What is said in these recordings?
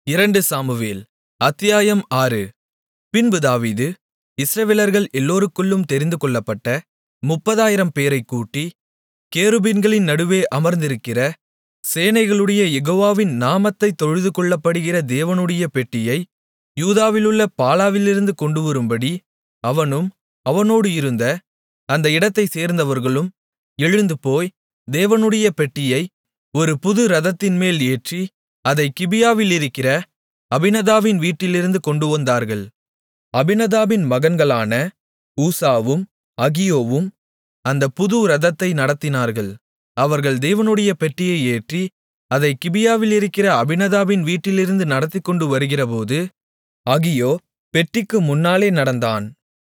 இரண்டு சாமுவேல் அத்தியாயம் ஆறு பின்பு தாவீது இஸ்ரவேலர்கள் எல்லோருக்குள்ளும் தெரிந்துகொள்ளப்பட்ட முப்பதாயிரம் பேரைக் கூட்டி கேருபீன்களின் நடுவே அமர்ந்திருக்கிற சேனைகளுடைய யெகோவாவின் நாமத்தைத் தொழுதுகொள்ளப்படுகிற தேவனுடைய பெட்டியை யூதாவிலுள்ள பாலாவிலிருந்து கொண்டுவரும்படி அவனும் அவனோடு இருந்த அந்த இடத்தைச் சேர்ந்தவர்களும் எழுந்துபோய் தேவனுடைய பெட்டியை ஒரு புது இரதத்தின்மேல் ஏற்றி அதைக் கிபியாவிலிருக்கிற அபினதாபின் வீட்டிலிருந்து கொண்டுவந்தார்கள் அபினதாபின் மகன்களான ஊசாவும் அகியோவும் அந்தப் புது இரதத்தை நடத்தினார்கள் அவர்கள் தேவனுடைய பெட்டியை ஏற்றி அதைக் கிபியாவிலிருக்கிற அபினதாபின் வீட்டிலிருந்து நடத்திக்கொண்டு வருகிறபோது அகியோ பெட்டிக்கு முன்னாலே நடந்தான்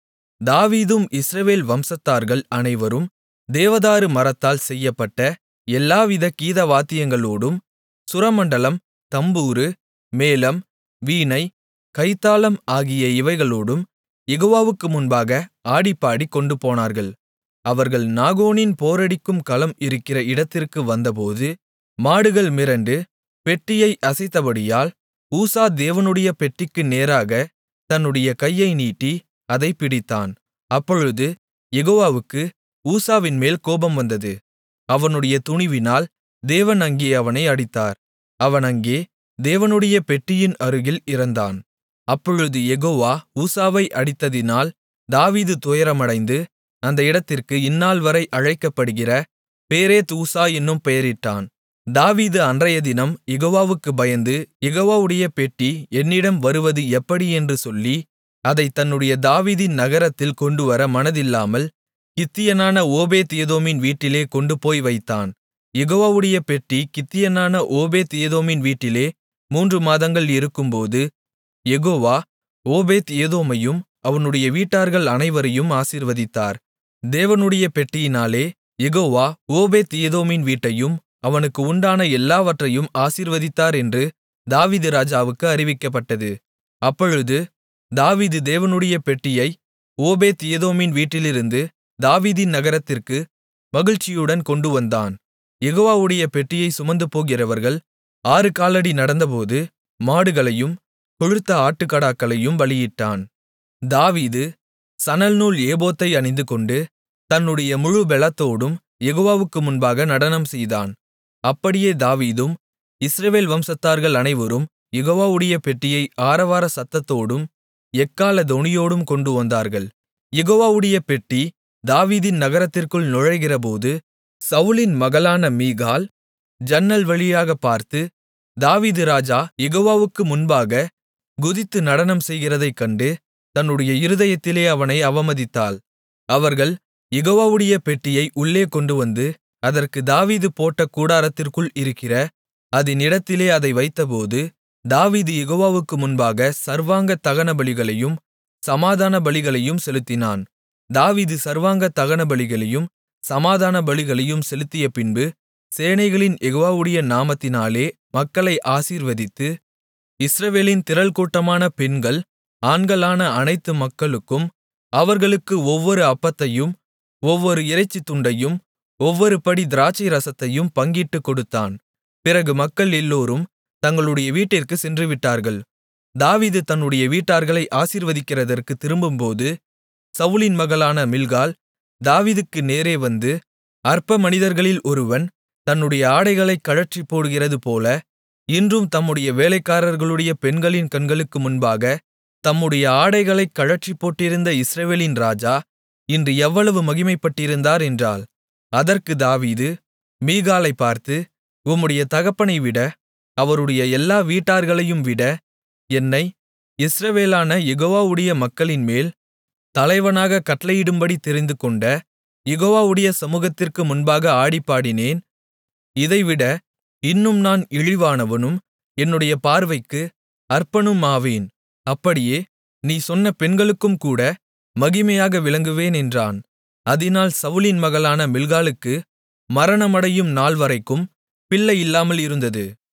தாவீதும் இஸ்ரவேல் வம்சத்தார்கள் அனைவரும் தேவதாரு மரத்தால் செய்யப்பட்ட எல்லாவித கீதவாத்தியங்களோடும் சுரமண்டலம் தம்புரு மேளம் வீணை கைத்தாளம் ஆகிய இவைகளோடும் யெகோவாவுக்கு முன்பாக ஆடிப்பாடிக் கொண்டுபோனார்கள் அவர்கள் நாகோனின் போரடிக்கும் களம் இருக்கிற இடத்திற்கு வந்தபோது மாடுகள் மிரண்டு பெட்டியை அசைத்தபடியால் ஊசா தேவனுடைய பெட்டிக்கு நேராகத் தன்னுடைய கையை நீட்டி அதைப் பிடித்தான் அப்பொழுது யெகோவாவுக்கு ஊசாவின்மேல் கோபம் வந்தது அவனுடைய துணிவினால் தேவன் அங்கே அவனை அடித்தார் அவன் அங்கே தேவனுடைய பெட்டியின் அருகில் இறந்தான் அப்பொழுது யெகோவா ஊசாவை அடித்ததினால் தாவீது துயரமடைந்து அந்த இடத்திற்கு இந்நாள்வரை அழைக்கப்படுகிற பேரேத் ஊசா என்னும் பெயரிட்டான் தாவீது அன்றையதினம் யெகோவாவுக்குப் பயந்து யெகோவாவுடைய பெட்டி என்னிடம் வருவது எப்படி என்று சொல்லி அதைத் தன்னுடைய தாவீதின் நகரத்தில் கொண்டுவர மனதில்லாமல் கித்தியனான ஓபேத் ஏதோமின் வீட்டிலே கொண்டுபோய் வைத்தான் யெகோவாவுடைய பெட்டி கித்தியனான ஓபேத் ஏதோமின் வீட்டிலே மூன்று மாதங்கள் இருக்கும்போது யெகோவா ஓபேத் ஏதோமையும் அவனுடைய வீட்டார்கள் அனைவரையும் ஆசீர்வதித்தார் தேவனுடைய பெட்டியினாலே யெகோவா ஓபேத் ஏதோமின் வீட்டையும் அவனுக்கு உண்டான எல்லாவற்றையும் ஆசீர்வதித்தார் என்று தாவீது ராஜாவுக்கு அறிவிக்கப்பட்டது அப்பொழுது தாவீது தேவனுடைய பெட்டியை ஓபேத் ஏதோமின் வீட்டிலிருந்து தாவீதின் நகரத்திற்கு மகிழ்ச்சியுடன் கொண்டுவந்தான் யெகோவாவுடைய பெட்டியை சுமந்து போகிறவர்கள் ஆறு காலடி நடந்தபோது மாடுகளையும் கொழுத்த ஆட்டுக்கடாக்களையும் பலியிட்டான் தாவீது சணல்நூல் ஏபோத்தை அணிந்துகொண்டு தன்னுடைய முழு பெலத்தோடும் யெகோவாவுக்கு முன்பாக நடனம் செய்தான் அப்படியே தாவீதும் இஸ்ரவேல் வம்சத்தார்கள் அனைவரும் யெகோவாவுடைய பெட்டியை ஆரவார சத்தத்தோடும் எக்காள தொனியோடும் கொண்டுவந்தார்கள் யெகோவாவுடைய பெட்டி தாவீதின் நகரத்திற்குள் நுழைகிறபோது சவுலின் மகளான மீகாள் ஜன்னல் வழியாகப் பார்த்து தாவீது ராஜா யெகோவாவுக்கு முன்பாக குதித்து நடனம் செய்கிறதைக் கண்டு தன்னுடைய இருதயத்திலே அவனை அவமதித்தாள் அவர்கள் யெகோவாவுடைய பெட்டியை உள்ளே கொண்டுவந்து அதற்கு தாவீது போட்ட கூடாரத்திற்குள் இருக்கிற அதின் இடத்திலே அதை வைத்தபோது தாவீது யெகோவாவுக்கு முன்பாக சர்வாங்க தகனபலிகளையும் சமாதான பலிகளையும் செலுத்தினான் தாவீது சர்வாங்க தகனபலிகளையும் சமாதான பலிகளையும் செலுத்திய பின்பு சேனைகளின் யெகோவாவுடைய நாமத்தினாலே மக்களை ஆசீர்வதித்து இஸ்ரவேலின் திரள் கூட்டமான பெண்கள் ஆண்களான அனைத்து மக்களுக்கும் அவர்களுக்கு ஒவ்வொரு அப்பத்தையும் ஒவ்வொரு இறைச்சித் துண்டையும் ஒவ்வொரு படி திராட்சை ரசத்தையும் பங்கிட்டுக் கொடுத்தான் பிறகு மக்கள் எல்லோரும் தங்களுடைய வீட்டிற்கு சென்றுவிட்டார்கள் தாவீது தன்னுடைய வீட்டார்களை ஆசீர்வதிக்கிறதற்கு திரும்பும்போது சவுலின் மகளான மில்காள் தாவீதுக்கு நேரே வந்து அற்ப மனிதர்களில் ஒருவன் தன்னுடைய ஆடைகளைக் கழற்றிப் போடுகிறது போல இன்றும் தம்முடைய வேலைக்காரர்களுடைய பெண்களின் கண்களுக்கு முன்பாக தம்முடைய ஆடைகளைக் கழற்றிப் போட்டிருந்த இஸ்ரவேலின் ராஜா இன்று எவ்வளவு மகிமைப்பட்டிருந்தார் என்றாள் அதற்கு தாவீது மீகாளைப் பார்த்து உம்முடைய தகப்பனை விட அவருடைய எல்லா வீட்டார்களையும் விட என்னை இஸ்ரவேலான யெகோவாவுடைய மக்களின்மேல் தலைவனாகக் கட்டளையிடும்படி தெரிந்துகொண்ட யெகோவாவுடைய சமூகத்திற்கு முன்பாக ஆடிப்பாடினேன் இதைவிட இன்னும் நான் இழிவானவனும் என்னுடைய பார்வைக்கு அற்பனுமாவேன் அப்படியே நீ சொன்ன பெண்களுக்கும் கூட மகிமையாக விளங்குவேன் என்றான் அதினால் சவுலின் மகளான மில்காளுக்கு மரணமடையும் நாள்வரைக்கும் பிள்ளை இல்லாமல் இருந்தது